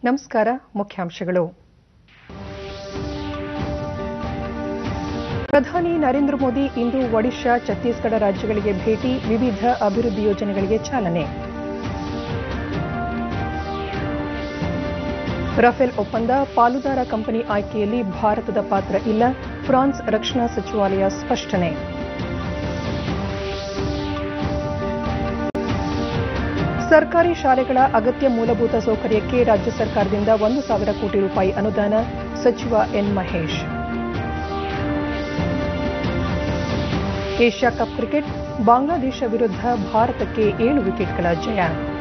ನಮಸ್ಕಾರ ಮುಖ್ಯಾಂಶಗಳು ಪ್ರಧಾನಿ ನರೇಂದ್ರ ಮೋದಿ ಇಂದು ಒಡಿಶಾ ಛತ್ತೀಸ್ಗಢ ರಾಜ್ಯಗಳಿಗೆ ಭೇಟಿ ವಿವಿಧ ಅಭಿವೃದ್ಧಿ ಯೋಜನೆಗಳಿಗೆ ಚಾಲನೆ ರಫೇಲ್ ಒಪ್ಪಂದ ಪಾಲುದಾರ ಕಂಪನಿ ಆಯ್ಕೆಯಲ್ಲಿ ಭಾರತದ ಪಾತ್ರ ಇಲ್ಲ ಫ್ರಾನ್ಸ್ ರಕ್ಷಣಾ ಸಚಿವಾಲಯ ಸ್ಪಷ್ಟನೆ ಸರ್ಕಾರಿ ಶಾಲೆಗಳ ಅಗತ್ಯ ಮೂಲಭೂತ ಸೌಕರ್ಯಕ್ಕೆ ರಾಜ್ಯ ಸರ್ಕಾರದಿಂದ ಒಂದು ಸಾವಿರ ಕೋಟಿ ರೂಪಾಯಿ ಅನುದಾನ ಸಚಿವ N Mahesh Asia Cup cricket Bangladesh ವಿರುದ್ಧ ಭಾರತಕ್ಕೆ ಏಳು ವಿಕೆಟ್ಗಳ ಜಯ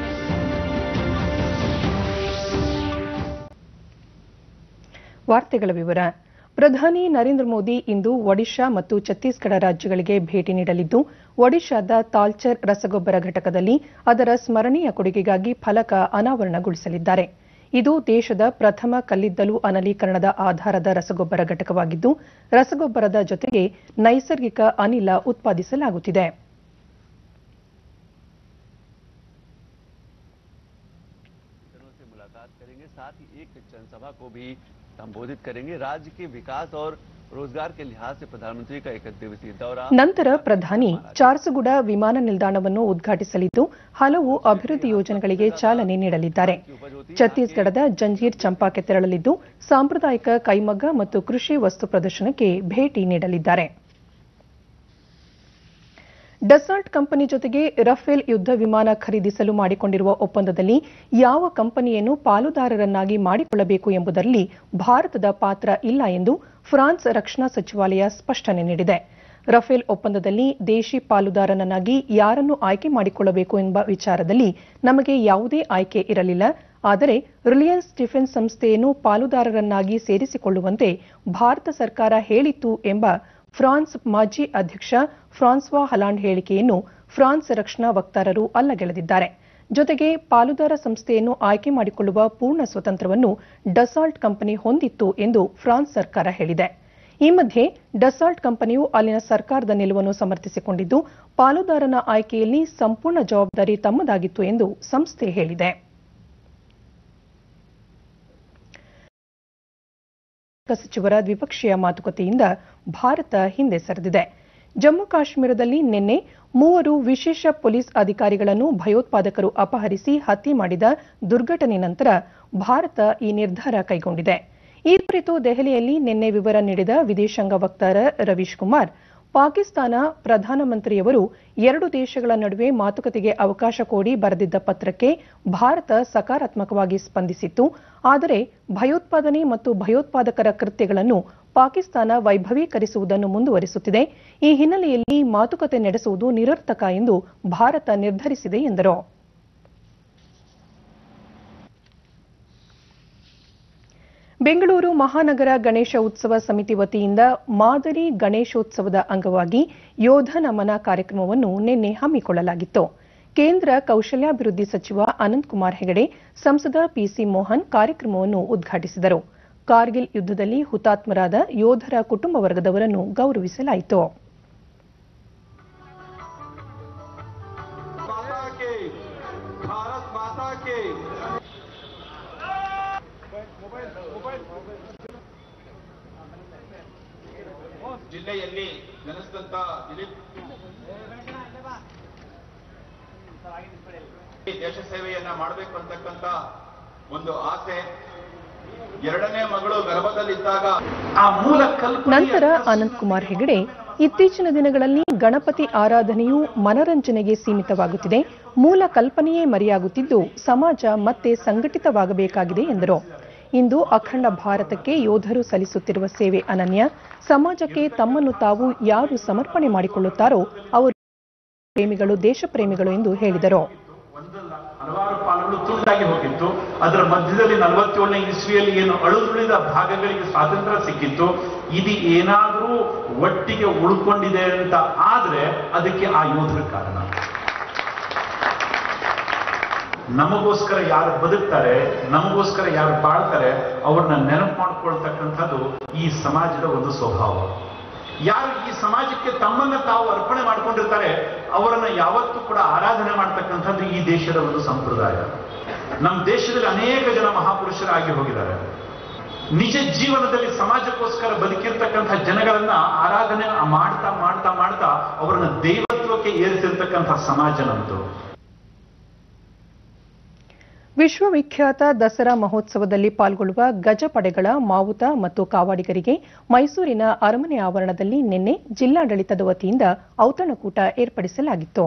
ವಾರ್ತೆಗಳ ವಿವರ ಪ್ರಧಾನಿ ನರೇಂದ್ರ ಮೋದಿ ಇಂದು ಒಡಿಶಾ ಮತ್ತು ಛತ್ತೀಸ್ಗಢ ರಾಜ್ಯಗಳಿಗೆ ಭೇಟಿ ನೀಡಲಿದ್ದು ಒಡಿಶಾದ ತಾಲ್ಚರ್ ರಸಗೊಬ್ಬರ ಘಟಕದಲ್ಲಿ ಅದರ ಸ್ಮರಣೀಯ ಕೊಡುಗೆಗಾಗಿ ಫಲಕ ಅನಾವರಣಗೊಳಿಸಲಿದ್ದಾರೆ ಇದು ದೇಶದ ಪ್ರಥಮ ಕಲ್ಲಿದ್ದಲು ಅನಲೀಕರಣದ ಆಧಾರದ ರಸಗೊಬ್ಬರ ಘಟಕವಾಗಿದ್ದು ರಸಗೊಬ್ಬರದ ಜೊತೆಗೆ ನೈಸರ್ಗಿಕ ಅನಿಲ ಉತ್ಪಾದಿಸಲಾಗುತ್ತಿದೆ जनों से मुलाकात करेंगे साथ ही एक जनसभा को भी संबोधित करेंगे राज्य के विकास और रोजगार के लिहाज से प्रधानमंत्री का एक दिवसीय दौरा ನಂತರ ಪ್ರಧಾನಿ ಚಾರ್ಸುಗುಡ ವಿಮಾನ ನಿಲ್ದಾಣವನ್ನು ಉದ್ಘಾಟಿಸಲಿದ್ದು ಹಲವು ಅಭಿವೃದ್ಧಿ ಯೋಜನೆಗಳಿಗೆ ಚಾಲನೆ ನೀಡಲಿದ್ದಾರೆ ಛತ್ತೀಸ್ಗಢದ ಜಂಜೀರ್ ಚಂಪಾಕ್ಕೆ ತೆರಳಲಿದ್ದು ಸಾಂಪ್ರದಾಯಿಕ ಕೈಮಗ್ಗ ಮತ್ತು ಕೃಷಿ ವಸ್ತು ಪ್ರದರ್ಶನಕ್ಕೆ ಭೇಟಿ ನೀಡಲಿದ್ದಾರೆ ಡಸಾಲ್ಟ್ ಕಂಪನಿ ಜೊತೆಗೆ ರಫೇಲ್ ಯುದ್ಧ ವಿಮಾನ ಖರೀದಿಸಲು ಮಾಡಿಕೊಂಡಿರುವ ಒಪ್ಪಂದದಲ್ಲಿ ಯಾವ ಕಂಪನಿಯನ್ನು ಪಾಲುದಾರರನ್ನಾಗಿ ಮಾಡಿಕೊಳ್ಳಬೇಕು ಎಂಬುದರಲ್ಲಿ ಭಾರತದ ಪಾತ್ರ ಇಲ್ಲ ಎಂದು ಫ್ರಾನ್ಸ್ ರಕ್ಷಣಾ ಸಚಿವಾಲಯ ಸ್ಪಷ್ಟನೆ ನೀಡಿದೆ ರಫೇಲ್ ಒಪ್ಪಂದದಲ್ಲಿ ದೇಶಿ ಪಾಲುದಾರನನ್ನಾಗಿ ಯಾರನ್ನು ಆಯ್ಕೆ ಮಾಡಿಕೊಳ್ಳಬೇಕು ಎಂಬ ವಿಚಾರದಲ್ಲಿ ನಮಗೆ ಯಾವುದೇ ಆಯ್ಕೆ ಇರಲಿಲ್ಲ ಆದರೆ ರಿಲಯನ್ಸ್ ಡಿಫೆನ್ಸ್ ಸಂಸ್ಥೆಯನ್ನು ಪಾಲುದಾರರನ್ನಾಗಿ ಸೇರಿಸಿಕೊಳ್ಳುವಂತೆ ಭಾರತ ಸರ್ಕಾರ ಹೇಳಿತ್ತು ಎಂಬ ಫ್ರಾನ್ಸ್ ಮಾಜಿ ಅಧ್ಯಕ್ಷ ಫ್ರಾನ್ಸ್ವಾ ಹಲಾಂಡ್ ಹೇಳಿಕೆಯನ್ನು ಫ್ರಾನ್ಸ್ ರಕ್ಷಣಾ ವಕ್ತಾರರು ಅಲ್ಲಗೆಳೆದಿದ್ದಾರೆ ಜೊತೆಗೆ ಪಾಲುದಾರ ಸಂಸ್ಥೆಯನ್ನು ಆಯ್ಕೆ ಮಾಡಿಕೊಳ್ಳುವ ಪೂರ್ಣ ಸ್ವತಂತ್ರವನ್ನು ಡಸಾಲ್ಟ್ ಕಂಪನಿ ಹೊಂದಿತ್ತು ಎಂದು ಫ್ರಾನ್ಸ್ ಸರ್ಕಾರ ಹೇಳಿದೆ ಈ ಮಧ್ಯೆ ಡಸಾಲ್ಟ್ ಕಂಪನಿಯು ಅಲ್ಲಿನ ಸರ್ಕಾರದ ನಿಲುವನ್ನು ಸಮರ್ಥಿಸಿಕೊಂಡಿದ್ದು ಪಾಲುದಾರನ ಆಯ್ಕೆಯಲ್ಲಿ ಸಂಪೂರ್ಣ ಜವಾಬ್ದಾರಿ ತಮ್ಮದಾಗಿತ್ತು ಎಂದು ಸಂಸ್ಥೆ ಹೇಳಿದೆ ಸಚಿವರ ದ್ವಿಪಕ್ಷೀಯ ಮಾತುಕತೆಯಿಂದ ಭಾರತ ಹಿಂದೆ ಸರಿದಿದೆ ಜಮ್ಮು ಕಾಶ್ಮೀರದಲ್ಲಿ ನಿನ್ನೆ ಮೂವರು ವಿಶೇಷ ಪೊಲೀಸ್ ಅಧಿಕಾರಿಗಳನ್ನು ಭಯೋತ್ಪಾದಕರು ಅಪಹರಿಸಿ ಹತ್ಯೆ ಮಾಡಿದ ದುರ್ಘಟನೆ ನಂತರ ಭಾರತ ಈ ನಿರ್ಧಾರ ಕೈಗೊಂಡಿದೆ ಈ ಕುರಿತು ದೆಹಲಿಯಲ್ಲಿ ನಿನ್ನೆ ವಿವರ ನೀಡಿದ ವಿದೇಶಾಂಗ ವಕ್ತಾರ ರವೀಶ್ ಕುಮಾರ್ ಪಾಕಿಸ್ತಾನ ಪ್ರಧಾನಮಂತ್ರಿಯವರು ಎರಡು ದೇಶಗಳ ನಡುವೆ ಮಾತುಕತೆಗೆ ಅವಕಾಶ ಕೋರಿ ಬರೆದಿದ್ದ ಪತ್ರಕ್ಕೆ ಭಾರತ ಸಕಾರಾತ್ಮಕವಾಗಿ ಸ್ಪಂದಿಸಿತ್ತು ಆದರೆ ಭಯೋತ್ಪಾದನೆ ಮತ್ತು ಭಯೋತ್ಪಾದಕರ ಕೃತ್ಯಗಳನ್ನು ಪಾಕಿಸ್ತಾನ ವೈಭವೀಕರಿಸುವುದನ್ನು ಮುಂದುವರಿಸುತ್ತಿದೆ ಈ ಹಿನ್ನೆಲೆಯಲ್ಲಿ ಮಾತುಕತೆ ನಡೆಸುವುದು ನಿರರ್ಥಕ ಎಂದು ಭಾರತ ನಿರ್ಧರಿಸಿದೆ ಎಂದರು ಬೆಂಗಳೂರು ಮಹಾನಗರ ಗಣೇಶ ಉತ್ಸವ ಸಮಿತಿ ವತಿಯಿಂದ ಮಾದರಿ ಗಣೇಶೋತ್ಸವದ ಅಂಗವಾಗಿ ಯೋಧ ನಮನ ಕಾರ್ಯಕ್ರಮವನ್ನು ನಿನ್ನೆ ಹಮ್ಮಿಕೊಳ್ಳಲಾಗಿತ್ತು ಕೇಂದ್ರ ಕೌಶಲ್ಯಾಭಿವೃದ್ಧಿ ಸಚಿವ ಅನಂತಕುಮಾರ್ ಹೆಗಡೆ ಸಂಸದ ಪಿಸಿ ಮೋಹನ್ ಕಾರ್ಯಕ್ರಮವನ್ನು ಉದ್ಘಾಟಿಸಿದರು ಕಾರ್ಗಿಲ್ ಯುದ್ದದಲ್ಲಿ ಹುತಾತ್ಮರಾದ ಯೋಧರ ಕುಟುಂಬ ವರ್ಗದವರನ್ನು ಗೌರವಿಸಲಾಯಿತು माता के भारत माता के ಜಿಲ್ಲೆಯಲ್ಲಿ ನೆಲೆಸಿದಂತ ದಿಲೀಪ್ ಈ ದೇಶ ಸೇವೆಯನ್ನ ಮಾಡಬೇಕು ಅಂತಕ್ಕಂತ ಒಂದು ಆಸೆ ಎರಡನೇ ಮಗಳು ಗರ್ಭದಲ್ಲಿದ್ದಾಗ ಆ ಮೂಲ ಕಲ್ಪನೆ ನಂತರ ಅನಂತಕುಮಾರ್ ಹೆಗಡೆ ಇತ್ತೀಚಿನ ದಿನಗಳಲ್ಲಿ ಗಣಪತಿ ಆರಾಧನೆಯು ಮನರಂಜನೆಗೆ ಸೀಮಿತವಾಗುತ್ತಿದೆ ಮೂಲ ಕಲ್ಪನೆಯೇ ಮರೆಯಾಗುತ್ತಿದ್ದು ಸಮಾಜ ಮತ್ತೆ ಸಂಘಟಿತವಾಗಬೇಕಾಗಿದೆ ಎಂದರು ಇಂದು ಅಖಂಡ ಭಾರತಕ್ಕೆ ಯೋಧರು ಸಲ್ಲಿಸುತ್ತಿರುವ ಸೇವೆ ಅನನ್ಯ ಸಮಾಜಕ್ಕೆ ತಮ್ಮನ್ನು ತಾವು ಯಾರು ಸಮರ್ಪಣೆ ಮಾಡಿಕೊಳ್ಳುತ್ತಾರೋ ಅವರು ಪ್ರೇಮಿಗಳು ದೇಶ ಪ್ರೇಮಿಗಳು ಎಂದು ಹೇಳಿದರು ಒಂದಲ್ಲ ಹಲವಾರು ಪಾಲುಗಳು ತುಂಡಾಗಿ ಹೋಗಿತ್ತು ಅದರ ಮಧ್ಯದಲ್ಲಿ ನಲವತ್ತೇಳನೇ ಇಸ್ವಿಯಲ್ಲಿ ಏನು ಅಳುದುಳಿದ ಭಾಗಗಳಿಗೆ ಸ್ವಾತಂತ್ರ್ಯ ಸಿಕ್ಕಿತ್ತು ಇದು ಏನಾದರೂ ಒಟ್ಟಿಗೆ ಉಳ್ಕೊಂಡಿದೆ ಅಂತ ಆದ್ರೆ ಅದಕ್ಕೆ ಆ ಯೋಧರ ಕಾರಣ ನಮಗೋಸ್ಕರ ಯಾರು ಬದುಕ್ತಾರೆ ನಮಗೋಸ್ಕರ ಯಾರು ಬಾಳ್ತಾರೆ ಅವ್ರನ್ನ ನೆನಪು ಮಾಡ್ಕೊಳ್ತಕ್ಕಂಥದ್ದು ಈ ಸಮಾಜದ ಒಂದು ಸ್ವಭಾವ ಯಾರು ಈ ಸಮಾಜಕ್ಕೆ ತಮ್ಮನ್ನ ತಾವು ಅರ್ಪಣೆ ಮಾಡ್ಕೊಂಡಿರ್ತಾರೆ ಅವರನ್ನ ಯಾವತ್ತೂ ಕೂಡ ಆರಾಧನೆ ಮಾಡ್ತಕ್ಕಂಥದ್ದು ಈ ದೇಶದ ಒಂದು ಸಂಪ್ರದಾಯ ನಮ್ಮ ದೇಶದಲ್ಲಿ ಅನೇಕ ಜನ ಮಹಾಪುರುಷರಾಗಿ ಹೋಗಿದ್ದಾರೆ ನಿಜ ಜೀವನದಲ್ಲಿ ಸಮಾಜಕ್ಕೋಸ್ಕರ ಬದುಕಿರ್ತಕ್ಕಂಥ ಜನಗಳನ್ನ ಆರಾಧನೆ ಮಾಡ್ತಾ ಮಾಡ್ತಾ ಮಾಡ್ತಾ ಅವರನ್ನ ದೈವತ್ವಕ್ಕೆ ಏರಿಸಿರ್ತಕ್ಕಂಥ ಸಮಾಜ ನಮ್ದು ವಿಶ್ವವಿಖ್ಯಾತ ದಸರಾ ಮಹೋತ್ಸವದಲ್ಲಿ ಪಾಲ್ಗೊಳ್ಳುವ ಗಜಪಡೆಗಳ ಮಾವುತ ಮತ್ತು ಕಾವಾಡಿಗರಿಗೆ ಮೈಸೂರಿನ ಅರಮನೆ ಆವರಣದಲ್ಲಿ ನಿನ್ನೆ ಜಿಲ್ಲಾಡಳಿತದ ವತಿಯಿಂದ ಔತಣಕೂಟ ಏರ್ಪಡಿಸಲಾಗಿತ್ತು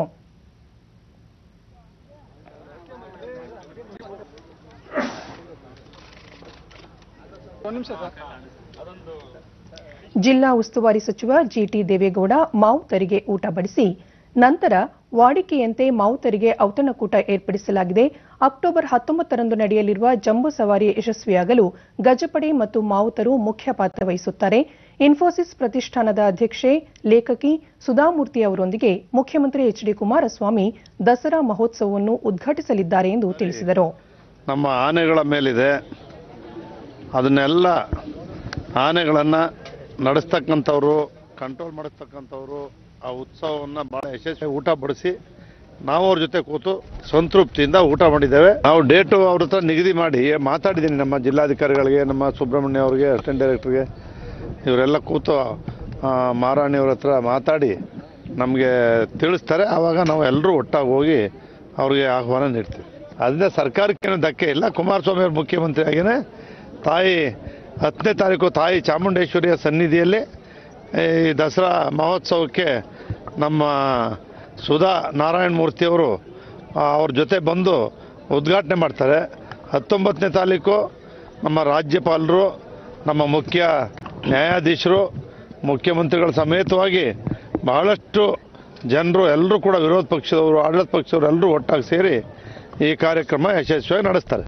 ಜಿಲ್ಲಾ ಉಸ್ತುವಾರಿ ಸಚಿವ ಜಿಟಿ ದೇವೇಗೌಡ ಮಾವುತರಿಗೆ ಊಟ ಬಡಿಸಿ ನಂತರ ವಾಡಿಕೆಯಂತೆ ಮಾವುತರಿಗೆ ಔತಣಕೂಟ ಏರ್ಪಡಿಸಲಾಗಿದೆ ಅಕ್ಟೋಬರ್ ಹತ್ತೊಂಬತ್ತರಂದು ನಡೆಯಲಿರುವ ಜಂಬೂ ಸವಾರಿ ಯಶಸ್ವಿಯಾಗಲು ಗಜಪಡೆ ಮತ್ತು ಮಾವುತರು ಮುಖ್ಯ ಪಾತ್ರ ವಹಿಸುತ್ತಾರೆ ಇನ್ಫೋಸಿಸ್ ಪ್ರತಿಷ್ಠಾನದ ಅಧ್ಯಕ್ಷೆ ಲೇಖಕಿ ಸುಧಾಮೂರ್ತಿ ಅವರೊಂದಿಗೆ ಮುಖ್ಯಮಂತ್ರಿ ಎಚ್ ಡಿ ಕುಮಾರಸ್ವಾಮಿ ದಸರಾ ಮಹೋತ್ಸವವನ್ನು ಉದ್ಘಾಟಿಸಲಿದ್ದಾರೆ ಎಂದು ತಿಳಿಸಿದರು ನಮ್ಮ ಆನೆಗಳ ಮೇಲಿದೆ ಅದನ್ನೆಲ್ಲ ಆನೆಗಳನ್ನು ನಡೆಸ್ತಕ್ಕಂಥವ್ರು ಕಂಟ್ರೋಲ್ ಮಾಡಿಸ್ತಕ್ಕಂಥವ್ರು ಆ ಉತ್ಸವವನ್ನು ಭಾಳ ಯಶಸ್ವಿ ಊಟ ಬಡಿಸಿ ನಾವು ಅವ್ರ ಜೊತೆ ಕೂತು ಸಂತೃಪ್ತಿಯಿಂದ ಊಟ ಮಾಡಿದ್ದೇವೆ ನಾವು ಡೇಟು ಅವ್ರ ಹತ್ರ ನಿಗದಿ ಮಾಡಿ ಮಾತಾಡಿದ್ದೀನಿ ನಮ್ಮ ಜಿಲ್ಲಾಧಿಕಾರಿಗಳಿಗೆ ನಮ್ಮ ಸುಬ್ರಹ್ಮಣ್ಯ ಅವರಿಗೆ ಅಸಿಸ್ಟೆಂಟ್ ಡೈರೆಕ್ಟರ್ಗೆ ಇವರೆಲ್ಲ ಕೂತು ಆ, ಮಾರಾಣಿಯವ್ರ ಹತ್ರ ಮಾತಾಡಿ ನಮಗೆ ತಿಳಿಸ್ತಾರೆ ಆವಾಗ ನಾವು ಎಲ್ಲರೂ ಒಟ್ಟಾಗಿ ಹೋಗಿ ಅವ್ರಿಗೆ ಆಹ್ವಾನ ನೀಡ್ತೀವಿ ಅದರಿಂದ ಸರ್ಕಾರಕ್ಕೇನು ಧಕ್ಕೆ ಇಲ್ಲ ಕುಮಾರಸ್ವಾಮಿ ಅವರು ಮುಖ್ಯಮಂತ್ರಿ ಆಗಿನೇ ತಾಯಿ ಹತ್ತನೇ ತಾರೀಕು ತಾಯಿ ಚಾಮುಂಡೇಶ್ವರಿಯ ಸನ್ನಿಧಿಯಲ್ಲಿ ಈ ದಸರಾ ಮಹೋತ್ಸವಕ್ಕೆ ನಮ್ಮ ಸುಧಾ ನಾರಾಯಣ ಮೂರ್ತಿಯವರು ಆ, ಅವ್ರ ಜೊತೆ ಬಂದು ಉದ್ಘಾಟನೆ ಮಾಡ್ತಾರೆ ಹತ್ತೊಂಬತ್ತನೇ ತಾರೀಕು ನಮ್ಮ ರಾಜ್ಯಪಾಲರು ನಮ್ಮ ಮುಖ್ಯ ನ್ಯಾಯಾಧೀಶರು ಮುಖ್ಯಮಂತ್ರಿಗಳ ಸಮೇತವಾಗಿ ಬಹಳಷ್ಟು ಜನರು ಎಲ್ಲರೂ ಕೂಡ ವಿರೋಧ ಪಕ್ಷದವರು ಆಡಳಿತ ಪಕ್ಷದವರು ಎಲ್ಲರೂ ಒಟ್ಟಾಗಿ ಸೇರಿ ಈ ಕಾರ್ಯಕ್ರಮ ಯಶಸ್ವಿಯಾಗಿ ನಡೆಸ್ತಾರೆ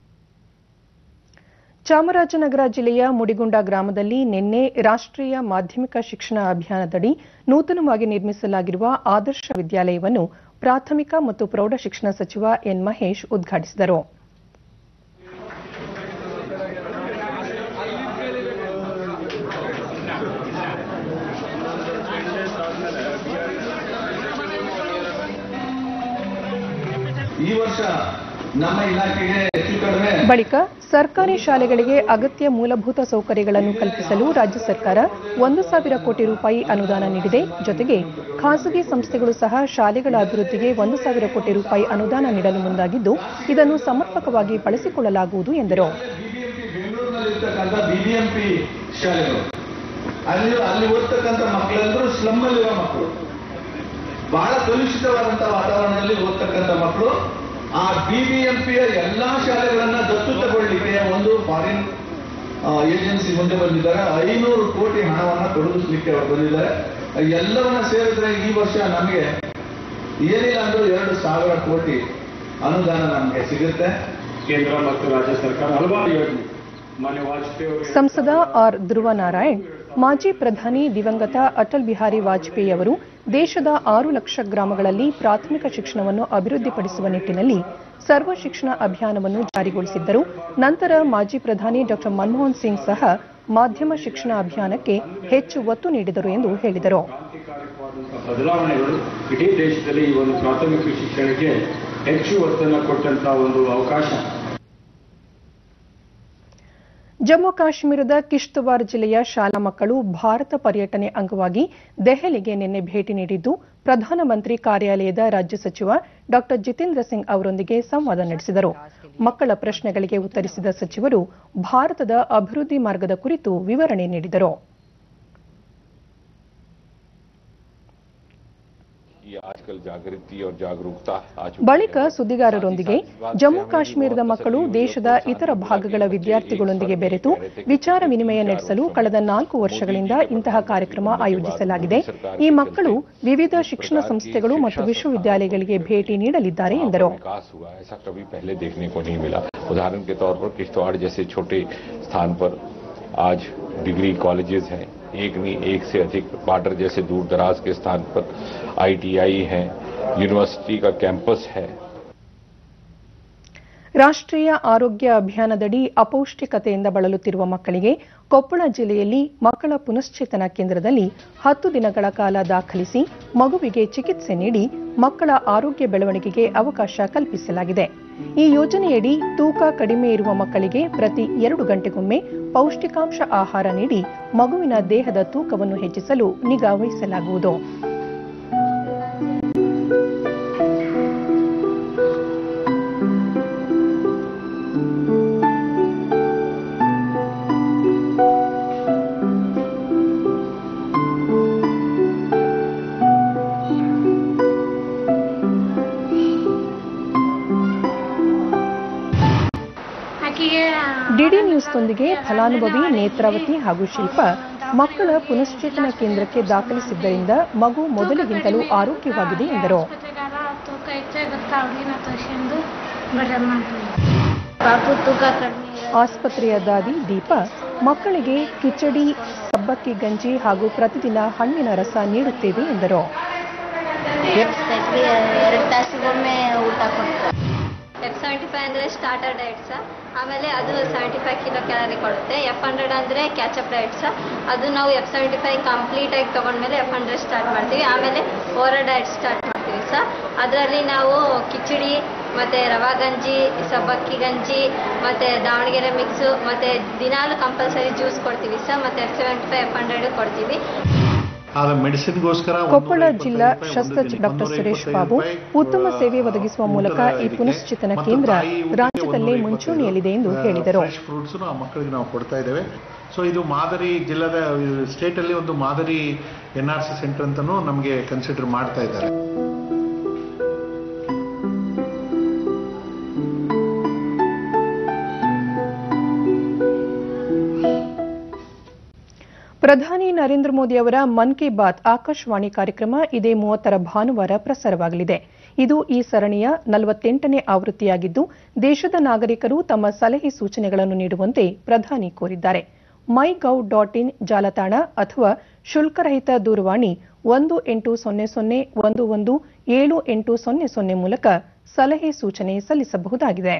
ಚಾಮರಾಜನಗರ ಜಿಲ್ಲೆಯ ಮುಡಿಗುಂಡ ಗ್ರಾಮದಲ್ಲಿ ನಿನ್ನೆ ರಾಷ್ಟ್ರೀಯ ಮಾಧ್ಯಮಿಕ ಶಿಕ್ಷಣ ಅಭಿಯಾನದಡಿ ನೂತನವಾಗಿ ನಿರ್ಮಿಸಲಾಗಿರುವ ಆದರ್ಶ ವಿದ್ಯಾಲಯವನ್ನು ಪ್ರಾಥಮಿಕ ಮತ್ತು ಪ್ರೌಢಶಿಕ್ಷಣ ಸಚಿವ ಎನ್ ಮಹೇಶ್ ಉದ್ಘಾಟಿಸಿದರು ಈ ವರ್ಷ ನಮ್ಮ ಇಲಾಖೆಗೆ ಹೆಚ್ಚು ಕಡಿಮೆ ಬಳಿಕ ಸರ್ಕಾರಿ ಶಾಲೆಗಳಿಗೆ ಅಗತ್ಯ ಮೂಲಭೂತ ಸೌಕರ್ಯಗಳನ್ನು ಕಲ್ಪಿಸಲು ರಾಜ್ಯ ಸರ್ಕಾರ ಒಂದು ಸಾವಿರ ಕೋಟಿ ರೂಪಾಯಿ ಅನುದಾನ ನೀಡಿದೆ ಜೊತೆಗೆ ಖಾಸಗಿ ಸಂಸ್ಥೆಗಳು ಸಹ ಶಾಲೆಗಳ ಅಭಿವೃದ್ಧಿಗೆ ಒಂದು ಸಾವಿರ ಕೋಟಿ ರೂಪಾಯಿ ಅನುದಾನ ನೀಡಲು ಮುಂದಾಗಿದ್ದು ಇದನ್ನು ಸಮರ್ಪಕವಾಗಿ ಬಳಸಿಕೊಳ್ಳಲಾಗುವುದು ಎಂದರು ಬೆಂಗಳೂರಿನಲ್ಲಿರ್ತಕ್ಕಂಥ ಬಿಬಿಎಂಪಿ ಶಾಲೆಗಳು ಅಲ್ಲಿ ಅಲ್ಲಿ ಓದ್ತಕ್ಕಂಥ ಮಕ್ಕಳೆಲ್ಲರೂ ಸ್ಲಮ್ ಅಲ್ಲಿರೋ ಮಕ್ಕಳು ಬಹಳ ಕಲುಷಿತವಾದಂತಹ ವಾತಾವರಣದಲ್ಲಿ ಓದ್ತಕ್ಕಂಥ ಮಕ್ಕಳು ಆ ಬಿಬಿಎಂಪಿಯ ಎಲ್ಲಾ ಶಾಲೆಗಳನ್ನ ದತ್ತು ತಗೊಳ್ಳಿಕ್ಕೆ ಒಂದು ಫಾರಿನ್ ಏಜೆನ್ಸಿ ಮುಂದೆ ಬಂದಿದ್ದಾರೆ ಐನೂರು ಕೋಟಿ ಹಣವನ್ನ ತೊಡಗಿಸ್ಲಿಕ್ಕೆ ಅವರು ಬಂದಿದ್ದಾರೆ ಎಲ್ಲವನ್ನ ಸೇರಿದ್ರೆ ಈ ವರ್ಷ ನಮಗೆ ಏನಿಲ್ಲ ಅಂದ್ರೂ ಎರಡು ಸಾವಿರ ಕೋಟಿ ಅನುದಾನ ನಮಗೆ ಸಿಗುತ್ತೆ ಕೇಂದ್ರ ಮತ್ತು ರಾಜ್ಯ ಸರ್ಕಾರ ಹಲವಾರು ಯೋಜನೆ ಮಾನ್ಯ ವಾಜಪೇಯಿ ಅವರು ಸಂಸದ ಆರ್ ಧ್ರುವ ನಾರಾಯಣ್ ಮಾಜಿ ಪ್ರಧಾನಿ ದಿವಂಗತ ಅಟಲ್ ಬಿಹಾರಿ ವಾಜಪೇಯಿ ಅವರು ದೇಶದ ಆರು ಲಕ್ಷ ಗ್ರಾಮಗಳಲ್ಲಿ ಪ್ರಾಥಮಿಕ ಶಿಕ್ಷಣವನ್ನು ಅಭಿವೃದ್ಧಿಪಡಿಸುವ ನಿಟ್ಟಿನಲ್ಲಿ ಸರ್ವ ಶಿಕ್ಷಣ ಅಭಿಯಾನವನ್ನು ಜಾರಿಗೊಳಿಸಿದ್ದರು ನಂತರ ಮಾಜಿ ಪ್ರಧಾನಿ ಡಾ ಮನಮೋಹನ್ ಸಿಂಗ್ ಸಹ ಮಾಧ್ಯಮ ಶಿಕ್ಷಣ ಅಭಿಯಾನಕ್ಕೆ ಹೆಚ್ಚು ಒತ್ತು ನೀಡಿದರು ಎಂದು ಹೇಳಿದರು ಕ್ರಾಂತಿಕಾರಕವಾದಂತಹ ಬದಲಾವಣೆಗಳು ಇಡೀ ದೇಶದಲ್ಲಿ ಈ ಒಂದು ಪ್ರಾಥಮಿಕ ಶಿಕ್ಷಣಕ್ಕೆ ಹೆಚ್ಚು ಒತ್ತನ್ನು ಕೊಟ್ಟಂತಹ ಒಂದು ಅವಕಾಶ ಜಮ್ಮು ಕಾಶ್ಮೀರದ ಕಿಶ್ತವಾರ್ ಜಿಲ್ಲೆಯ ಶಾಲಾ ಮಕ್ಕಳು ಭಾರತ ಪರ್ಯಟನೆ ಅಂಗವಾಗಿ ದೆಹಲಿಗೆ ನಿನ್ನೆ ಭೇಟಿ ನೀಡಿದ್ದು ಪ್ರಧಾನಮಂತ್ರಿ ಕಾರ್ಯಾಲಯದ ರಾಜ್ಯ ಸಚಿವ ಡಾ ಜಿತೇಂದ್ರ ಸಿಂಗ್ ಅವರೊಂದಿಗೆ ಸಂವಾದ ನಡೆಸಿದರು ಮಕ್ಕಳ ಪ್ರಶ್ನೆಗಳಿಗೆ ಉತ್ತರಿಸಿದ ಸಚಿವರು ಭಾರತದ ಅಭಿವೃದ್ಧಿ ಮಾರ್ಗದ ಕುರಿತು ವಿವರಣೆ ನೀಡಿದರು ये आजकल जागृति और जागरूकता आ चुकी ಬಳಿಕ है। ಸುದ್ದಿಗಾರರೊಂದಿಗೆ ಜಮ್ಮು ಕಾಶ್ಮೀರದ ಮಕ್ಕಳು ದೇಶದ ಇತರ ಭಾಗಗಳ ವಿದ್ಯಾರ್ಥಿಗಳೊಂದಿಗೆ ಬೆರೆತು ವಿಚಾರ ವಿನಿಮಯ ನಡೆಸಲು ಕಳೆದ ನಾಲ್ಕು ವರ್ಷಗಳಿಂದ ಇಂತಹ ಕಾರ್ಯಕ್ರಮ ಆಯೋಜಿಸಲಾಗಿದೆ ಈ ಮಕ್ಕಳು ವಿವಿಧ ಶಿಕ್ಷಣ ಸಂಸ್ಥೆಗಳು ಮತ್ತು ವಿಶ್ವವಿದ್ಯಾಲಯಗಳಿಗೆ ಭೇಟಿ ನೀಡಲಿದ್ದಾರೆ ಎಂದರು विकास हुआ ऐसा कभी पहले देखने को नहीं मिला उदाहरण के तौर पर किश्तवाड़ जैसे छोटे स्थान पर आज डिग्री कॉलेजेस हैं एक नहीं एक से अधिक बॉर्डर जैसे दूर दराज के स्थान पर आईटीआई है यूनिवर्सिटी का कैंपस है ರಾಷ್ಟ್ರೀಯ ಆರೋಗ್ಯ ಅಭಿಯಾನದಡಿ ಅಪೌಷ್ಟಿಕತೆಯಿಂದ ಬಳಲುತ್ತಿರುವ ಮಕ್ಕಳಿಗೆ ಕೊಪ್ಪಳ ಜಿಲ್ಲೆಯಲ್ಲಿ ಮಕ್ಕಳ ಪುನಶ್ಚೇತನ ಕೇಂದ್ರದಲ್ಲಿ ಹತ್ತು ದಿನಗಳ ಕಾಲ ದಾಖಲಿಸಿ ಮಗುವಿಗೆ ಚಿಕಿತ್ಸೆ ನೀಡಿ ಮಕ್ಕಳ ಆರೋಗ್ಯ ಬೆಳವಣಿಗೆಗೆ ಅವಕಾಶ ಕಲ್ಪಿಸಲಾಗಿದೆ ಈ ಯೋಜನೆಯಡಿ ತೂಕ ಕಡಿಮೆ ಇರುವ ಮಕ್ಕಳಿಗೆ ಪ್ರತಿ ಎರಡು ಗಂಟೆಗೊಮ್ಮೆ ಪೌಷ್ಟಿಕಾಂಶ ಆಹಾರ ನೀಡಿ ಮಗುವಿನ ದೇಹದ ತೂಕವನ್ನು ಹೆಚ್ಚಿಸಲು ನಿಗಾ ವಹಿಸಲಾಗುವುದು ಆಕೆಗೆ ಡಿಡಿ ನ್ಯೂಸ್ನೊಂದಿಗೆ ಫಲಾನುಭವಿ ನೇತ್ರಾವತಿ ಹಾಗೂ ಶಿಲ್ಪ ಮಕ್ಕಳ ಪುನಶ್ಚೇತನ ಕೇಂದ್ರಕ್ಕೆ ದಾಖಲಿಸಿದ್ದರಿಂದ ಮಗು ಮೊದಲಿಗಿಂತಲೂ ಆರೋಗ್ಯವಾಗಿದೆ ಎಂದರು ಆಸ್ಪತ್ರೆಗಾರ ತೂಕ ಹೆಚ್ಚಾಗುತ್ತೆ ಅವ್ರಿಗಿನ ತೋರ್ಸ್ಕೊಂಡು ಬಡ್ರೆ ಮಾಡ್ತೀವಿ ಪಾಪು ತೂಕ ಕಡಿಮೆ ಇರೋದು ಆಸ್ಪತ್ರೆಯ ದಾದಿ ದೀಪ ಮಕ್ಕಳಿಗೆ ಕಿಚಡಿ ಸಬ್ಬಕ್ಕಿ ಗಂಜಿ ಹಾಗೂ ಪ್ರತಿದಿನ ಹಣ್ಣಿನ ರಸ ನೀಡುತ್ತೇವೆ ಎಂದರು ಎರಡು ತಾಸಿಗೊಮ್ಮೆ ಊಟ ಕೊಡ್ತಾರೆ ಎಫ್ ಸೆವೆಂಟಿ ಫೈವ್ ಅಂದರೆ ಸ್ಟಾರ್ಟರ್ ಡಯಟ್ಸ್ ಆಮೇಲೆ ಅದು ಸೆವೆಂಟಿ ಫೈವ್ ಕಿಲೋ ಕ್ಯಾಲರಿ ಕೊಡುತ್ತೆ ಎಫ್ ಹಂಡ್ರೆಡ್ ಅಂದರೆ ಕ್ಯಾಚಪ್ ಡಯಟ್ಸ್ ಅದು ನಾವು ಎಫ್ ಸೆವೆಂಟಿ ಫೈವ್ ಕಂಪ್ಲೀಟಾಗಿ ತೊಗೊಂಡ್ಮೇಲೆ ಎಫ್ ಹಂಡ್ರೆಡ್ ಸ್ಟಾರ್ಟ್ ಮಾಡ್ತೀವಿ ಆಮೇಲೆ ಓರ ಡಯಟ್ ಸ್ಟಾರ್ಟ್ ಮಾಡ್ತೀವಿ ಸರ್ ಅದರಲ್ಲಿ ನಾವು ಕಿಚಡಿ ಮತ್ತು ರವಾ ಗಂಜಿ ಸಬ್ಬಕ್ಕಿ ಗಂಜಿ ಮತ್ತು ದಾವಣಗೆರೆ ಮಿಕ್ಸು ಮತ್ತು ದಿನಾಲು ಕಂಪಲ್ಸರಿ ಜ್ಯೂಸ್ ಕೊಡ್ತೀವಿ ಸರ್ ಮತ್ತು F seventy five F hundred ಕೊಡ್ತೀವಿ ಆಗ ಮೆಡಿಸಿನ್ಗೋಸ್ಕರ ಕೊಪ್ಪಳ ಜಿಲ್ಲಾ ಶಸ್ತ್ರಚಿಕಿತ್ಸಕ ಡಾಕ್ಟರ್ ಸುರೇಶ್ ಬಾಬು ಉತ್ತಮ ಸೇವೆ ಒದಗಿಸುವ ಮೂಲಕ ಈ ಪುನಶ್ಚೇತನ ಕೇಂದ್ರ ರಾಜ್ಯದಲ್ಲೇ ಮುಂಚೂಣಿಯಲ್ಲಿದೆ ಎಂದು ಹೇಳಿದರು ಫ್ರೆಶ್ ಫ್ರೂಟ್ಸ್ ಆ ಮಕ್ಕಳಿಗೆ ನಾವು ಕೊಡ್ತಾ ಇದ್ದೇವೆ ಸೊ ಇದು ಮಾದರಿ ಜಿಲ್ಲಾದ ಸ್ಟೇಟ್ ಅಲ್ಲಿ ಒಂದು ಮಾದರಿ ಎನ್ ಆರ್ ಸಿ ಸೆಂಟರ್ ಅಂತಾನೂ ನಮಗೆ ಕನ್ಸಿಡರ್ ಮಾಡ್ತಾ ಇದ್ದಾರೆ ಪ್ರಧಾನಿ ನರೇಂದ್ರ ಮೋದಿ ಅವರ ಮನ್ ಕಿ ಬಾತ್ ಆಕಾಶವಾಣಿ ಕಾರ್ಯಕ್ರಮ ಇದೇ ಮೂವತ್ತರ ಭಾನುವಾರ ಪ್ರಸಾರವಾಗಲಿದೆ ಇದು ಈ ಸರಣಿಯ ನಲವತ್ತೆಂಟನೇ ಆವೃತ್ತಿಯಾಗಿದ್ದು ದೇಶದ ನಾಗರಿಕರು ತಮ್ಮ ಸಲಹೆ ಸೂಚನೆಗಳನ್ನು ನೀಡುವಂತೆ ಪ್ರಧಾನಿ ಕೋರಿದ್ದಾರೆ ಮೈ ಗೌ ಡಾಟ್ ಇನ್ ಜಾಲತಾಣ ಅಥವಾ ಶುಲ್ಕರಹಿತ ದೂರವಾಣಿ ಒಂದು ಎಂಟು ಸೊನ್ನೆ ಸೊನ್ನೆ ಒಂದು ಒಂದು ಏಳು ಎಂಟು ಸೊನ್ನೆ ಸೊನ್ನೆ ಮೂಲಕ ಸಲಹೆ ಸೂಚನೆ ಸಲ್ಲಿಸಬಹುದಾಗಿದೆ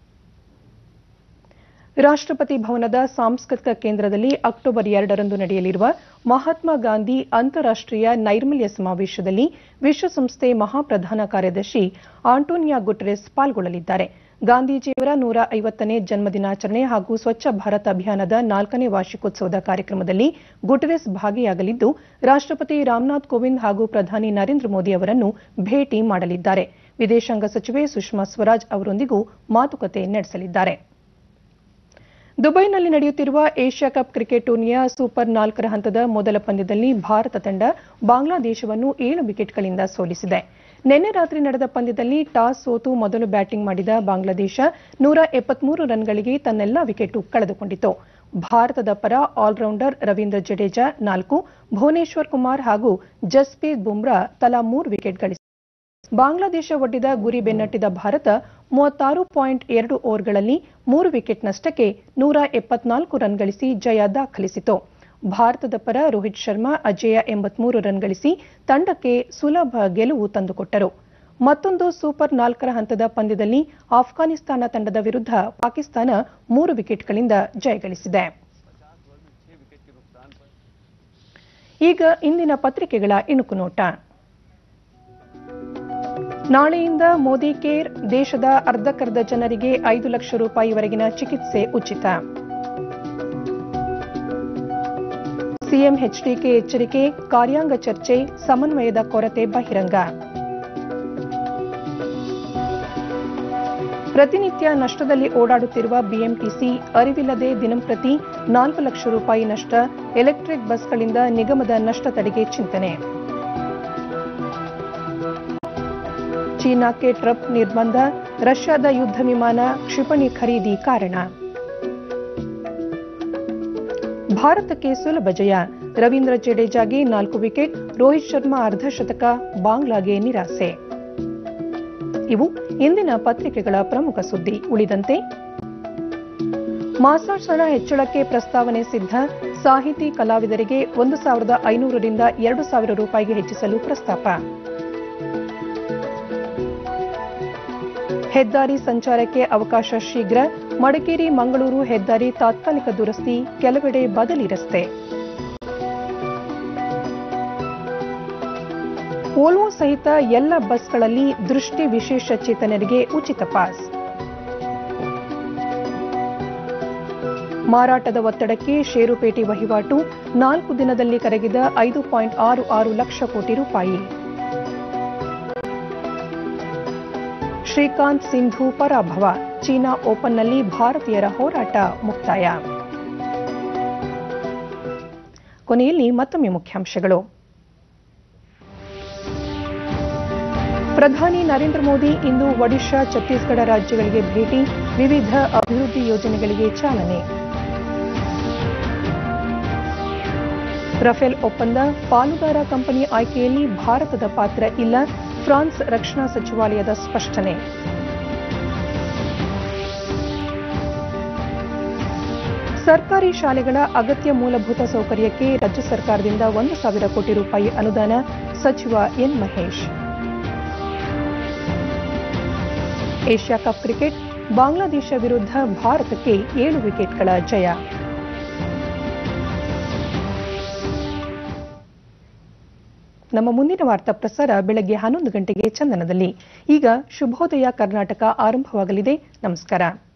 ರಾಷ್ಟ್ರಪತಿ ಭವನದ ಸಾಂಸ್ಕೃತಿಕ ಕೇಂದ್ರದಲ್ಲಿ ಅಕ್ಟೋಬರ್ ಎರಡರಂದು ನಡೆಯಲಿರುವ ಮಹಾತ್ಮ ಗಾಂಧಿ ಅಂತಾರಾಷ್ಟೀಯ ನೈರ್ಮಲ್ಯ ಸಮಾವೇಶದಲ್ಲಿ ವಿಶ್ವಸಂಸ್ಥೆ ಮಹಾಪ್ರಧಾನ ಕಾರ್ಯದರ್ಶಿ ಆಂಟೋನಿಯಾ ಗುಟೆರೆಸ್ ಪಾಲ್ಗೊಳ್ಳಲಿದ್ದಾರೆ ಗಾಂಧೀಜಿಯವರ ನೂರ ಐವತ್ತನೇ ಜನ್ಮದಿನಾಚರಣೆ ಹಾಗೂ ಸ್ವಚ್ಛ ಭಾರತ್ ಅಭಿಯಾನದ ನಾಲ್ಕನೇ ವಾರ್ಷಿಕೋತ್ಸವದ ಕಾರ್ಯಕ್ರಮದಲ್ಲಿ ಗುಟೆರೆಸ್ ಭಾಗಿಯಾಗಲಿದ್ದು ರಾಷ್ಟ್ರಪತಿ ರಾಮನಾಥ್ ಕೋವಿಂದ್ ಹಾಗೂ ಪ್ರಧಾನಿ ನರೇಂದ್ರ ಮೋದಿ ಅವರನ್ನು ಭೇಟಿ ಮಾಡಲಿದ್ದಾರೆ ವಿದೇಶಾಂಗ ಸಚಿವೆ ಸುಷ್ಮಾ ಸ್ವರಾಜ್ ಅವರೊಂದಿಗೂ ಮಾತುಕತೆ ನಡೆಸಲಿದ್ದಾರೆ ದುಬೈನಲ್ಲಿ ನಡೆಯುತ್ತಿರುವ ಏಷ್ಯಾ ಕಪ್ ಕ್ರಿಕೆಟ್ ಟೂರ್ನಿಯ ಸೂಪರ್ ನಾಲ್ಕರ ಹಂತದ ಮೊದಲ ಪಂದ್ಯದಲ್ಲಿ ಭಾರತ ತಂಡ ಬಾಂಗ್ಲಾದೇಶವನ್ನು ಏಳು ವಿಕೆಟ್ಗಳಿಂದ ಸೋಲಿಸಿದೆ ನಿನ್ನೆ ರಾತ್ರಿ ನಡೆದ ಪಂದ್ಯದಲ್ಲಿ ಟಾಸ್ ಸೋತು ಮೊದಲು ಬ್ಯಾಟಿಂಗ್ ಮಾಡಿದ ಬಾಂಗ್ಲಾದೇಶ ನೂರ ಎಪ್ಪತ್ಮೂರು ರನ್ಗಳಿಗೆ ತನ್ನೆಲ್ಲಾ ವಿಕೆಟ್ ಕಳೆದುಕೊಂಡಿತು ಭಾರತದ ಪರ ಆಲ್ರೌಂಡರ್ ರವೀಂದ್ರ ಜಡೇಜಾ ನಾಲ್ಕು ಭುವನೇಶ್ವರ್ ಕುಮಾರ್ ಹಾಗೂ ಜಸ್ಪ್ರೀತ್ ಬುಮ್ರಾ ತಲಾ ಮೂರು ವಿಕೆಟ್ ಗಳಿಸಿದರು ಬಾಂಗ್ಲಾದೇಶ ಒಡ್ಡಿದ ಗುರಿ ಬೆನ್ನಟ್ಟಿದ ಭಾರತ ಮೂವತ್ತಾರು ಪಾಯಿಂಟ್ ಎರಡು ಓವರ್ಗಳಲ್ಲಿ ಮೂರು ವಿಕೆಟ್ ನಷ್ಟಕ್ಕೆ ನೂರ ಎಪ್ಪತ್ನಾಲ್ಕು ರನ್ ಗಳಿಸಿ ಜಯ ದಾಖಲಿಸಿತು ಭಾರತದ ಪರ ರೋಹಿತ್ ಶರ್ಮಾ ಅಜೇಯ ಎಂಬತ್ಮೂರು ರನ್ ಗಳಿಸಿ ತಂಡಕ್ಕೆ ಸುಲಭ ಗೆಲುವು ತಂದುಕೊಟ್ಟರು ಮತ್ತೊಂದು ಸೂಪರ್ ನಾಲ್ಕರ ಹಂತದ ಪಂದ್ಯದಲ್ಲಿ ಆಫ್ಘಾನಿಸ್ತಾನ ತಂಡದ ವಿರುದ್ಧ ಪಾಕಿಸ್ತಾನ ಮೂರು ವಿಕೆಟ್ಗಳಿಂದ ಜಯಗಳಿಸಿದೆ ಈಗ ಇಂದಿನ ಪತ್ರಿಕೆಗಳ ಇಣುಕು ನೋಟ ನಾಳೆಯಿಂದ ಮೋದಿ ಕೇರ್ ದೇಶದ ಅರ್ಧಕ್ಕರ್ಧ ಜನರಿಗೆ ಐದು ಲಕ್ಷ ರೂಪಾಯಿವರೆಗಿನ ಚಿಕಿತ್ಸೆ ಉಚಿತ ಸಿಎಂ ಎಚ್ಡಿಕೆ ಎಚ್ಚರಿಕೆ ಕಾರ್ಯಾಂಗ ಚರ್ಚೆ ಸಮನ್ವಯದ ಕೊರತೆ ಬಹಿರಂಗ ಪ್ರತಿನಿತ್ಯ ನಷ್ಟದಲ್ಲಿ ಓಡಾಡುತ್ತಿರುವ ಬಿಎಂಟಿಸಿ ಅರಿವಿಲ್ಲದೆ ದಿನಂಪ್ರತಿ ನಾಲ್ಕು ಲಕ್ಷ ರೂಪಾಯಿ ನಷ್ಟ ಎಲೆಕ್ಟ್ರಿಕ್ ಬಸ್ಗಳಿಂದ ನಿಗಮದ ನಷ್ಟ ತಡೆಗೆ ಚಿಂತನೆ ಚೀನಾಕ್ಕೆ ಟ್ರಂಪ್ ನಿರ್ಬಂಧ ರಷ್ಯಾದ ಯುದ್ಧ ವಿಮಾನ ಕ್ಷಿಪಣಿ ಖರೀದಿ ಕಾರಣ ಭಾರತಕ್ಕೆ ಸುಲಭ ಜಯ ರವೀಂದ್ರ ಜಡೇಜಾಗೆ ನಾಲ್ಕು ವಿಕೆಟ್ ರೋಹಿತ್ ಶರ್ಮಾ ಅರ್ಧ ಶತಕ ಬಾಂಗ್ಲಾಗೆ ನಿರಾಸೆ ಇವು ಇಂದಿನ ಪತ್ರಿಕೆಗಳ ಪ್ರಮುಖ ಸುದ್ದಿ ಉಳಿದಂತೆ ಮಾಸಾಶನ ಹೆಚ್ಚಳಕ್ಕೆ ಪ್ರಸ್ತಾವನೆ ಸಿದ್ಧ ಸಾಹಿತಿ ಕಲಾವಿದರಿಗೆ ಒಂದು ಸಾವಿರದ ಐನೂರರಿಂದ ಎರಡು ಸಾವಿರ ರೂಪಾಯಿಗೆ ಹೆಚ್ಚಿಸಲು ಪ್ರಸ್ತಾಪ ಹೆದ್ದಾರಿ ಸಂಚಾರಕ್ಕೆ ಅವಕಾಶ ಶೀಘ್ರ ಮಡಿಕೇರಿ ಮಂಗಳೂರು ಹೆದ್ದಾರಿ ತಾತ್ಕಾಲಿಕ ದುರಸ್ತಿ ಕೆಲವೆಡೆ ಬದಲಿ ರಸ್ತೆ ಓಲ್ವೋ ಸಹಿತ ಎಲ್ಲ ಬಸ್ಗಳಲ್ಲಿ ದೃಷ್ಟಿ ವಿಶೇಷ ಚೇತನರಿಗೆ ಉಚಿತ ಪಾಸ್ ಮಾರಾಟದ ಒತ್ತಡಕ್ಕೆ ಷೇರುಪೇಟೆ ವಹಿವಾಟು ನಾಲ್ಕು ದಿನದಲ್ಲಿ ಕರಗಿದ ಐದು ಪಾಯಿಂಟ್ ಆರು ಆರು ಲಕ್ಷ ಕೋಟಿ ರೂಪಾಯಿ ಶ್ರೀಕಾಂತ್ ಸಿಂಧು ಪರಾಭವ ಚೀನಾ ಓಪನ್ನಲ್ಲಿ ಭಾರತೀಯರ ಹೋರಾಟ ಮುಕ್ತಾಯ ಕೊನೆಯಲ್ಲಿ ಮತ್ತೊಮ್ಮೆ ಮುಖ್ಯಾಂಶಗಳು ಪ್ರಧಾನಿ ನರೇಂದ್ರ ಮೋದಿ ಇಂದು ಒಡಿಶಾ ಛತ್ತೀಸ್ಗಢ ರಾಜ್ಯಗಳಿಗೆ ಭೇಟಿ ವಿವಿಧ ಅಭಿವೃದ್ಧಿ ಯೋಜನೆಗಳಿಗೆ ಚಾಲನೆ ರಫೇಲ್ ಒಪ್ಪಂದ ಪಾಲುದಾರ ಕಂಪನಿ ಆಯ್ಕೆಯಲ್ಲಿ ಭಾರತದ ಪಾತ್ರ ಇಲ್ಲ ಫ್ರಾನ್ಸ್ ರಕ್ಷಣಾ ಸಚಿವಾಲಯದ ಸ್ಪಷ್ಟನೆ ಸರ್ಕಾರಿ ಶಾಲೆಗಳ ಅಗತ್ಯ ಮೂಲಭೂತ ಸೌಕರ್ಯಕ್ಕೆ ರಾಜ್ಯ ಸರ್ಕಾರದಿಂದ ಒಂದು ಸಾವಿರ ಕೋಟಿ ರೂಪಾಯಿ ಅನುದಾನ ಸಚಿವ N Mahesh Asia Cup cricket Bangladesh ವಿರುದ್ಧ ಭಾರತಕ್ಕೆ ಏಳು ವಿಕೆಟ್ಗಳ ಜಯ ನಮ್ಮ ಮುಂದಿನ ವಾರ್ತಾ ಪ್ರಸಾರ ಬೆಳಗ್ಗೆ ಹನ್ನೊಂದು ಗಂಟೆಗೆ ಚಂದನದಲ್ಲಿ ಈಗ ಶುಭೋದಯ ಕರ್ನಾಟಕ ಆರಂಭವಾಗಲಿದೆ ನಮಸ್ಕಾರ